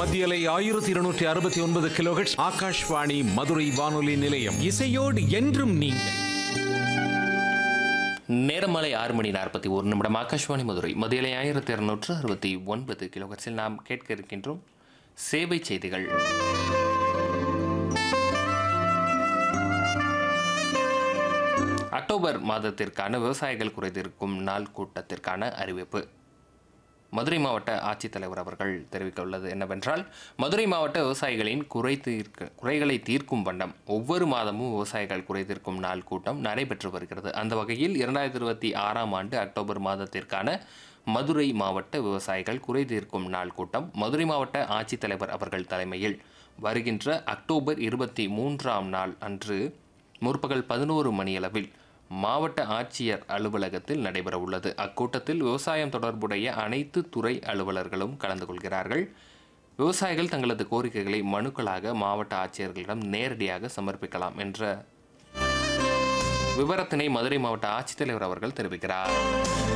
மத்தியலை ஆயிரத்தி இருநூற்றி அறுபத்தி ஒன்பது கிலோஹெட்ஸ் ஆகாஷ்வாணி மதுரை வானொலி நிலையம் இசையோடு என்றும் நீங்கள் நேரமாலை ஆறு மணி நாற்பத்தி ஒரு நிமிடம் ஆகாஷ்வாணி மதுரை மதியலை ஆயிரத்தி இருநூற்று அறுபத்தி ஒன்பது கிலோகட்ஸில் நாம் கேட்க இருக்கின்றோம் சேவை செய்திகள் அக்டோபர் மாதத்திற்கான விவசாயிகள் குறைதீர்க்கும் நாள் கூட்டத்திற்கான அறிவிப்பு மதுரை மாவட்ட ஆட்சித்தலைவர் அவர்கள் தெரிவிக்க உள்ளது என்னவென்றால் மதுரை மாவட்ட விவசாயிகளின் குறை தீர்க்க குறைகளை தீர்க்கும் வண்ணம் ஒவ்வொரு மாதமும் விவசாயிகள் குறை தீர்க்கும் நாள் கூட்டம் நடைபெற்று வருகிறது அந்த வகையில் இரண்டாயிரத்தி இருபத்தி ஆறாம் ஆண்டு அக்டோபர் மாதத்திற்கான மதுரை மாவட்ட விவசாயிகள் குறை தீர்க்கும் நாள் கூட்டம் மதுரை மாவட்ட ஆட்சித்தலைவர் அவர்கள் தலைமையில் வருகின்ற அக்டோபர் இருபத்தி மூன்றாம் நாள் அன்று முற்பகல் பதினோரு மணியளவில் மாவட்ட ஆட்சியர் அலுவலகத்தில் நடைபெற உள்ளது அக்கூட்டத்தில் விவசாயம் தொடர்புடைய அனைத்து துறை அலுவலர்களும் கலந்து கொள்கிறார்கள் விவசாயிகள் தங்களது கோரிக்கைகளை மனுக்களாக மாவட்ட ஆட்சியர்களிடம் நேரடியாக சமர்ப்பிக்கலாம் என்ற விவரத்தினை மதுரை மாவட்ட ஆட்சித்தலைவர் அவர்கள் தெரிவிக்கிறார்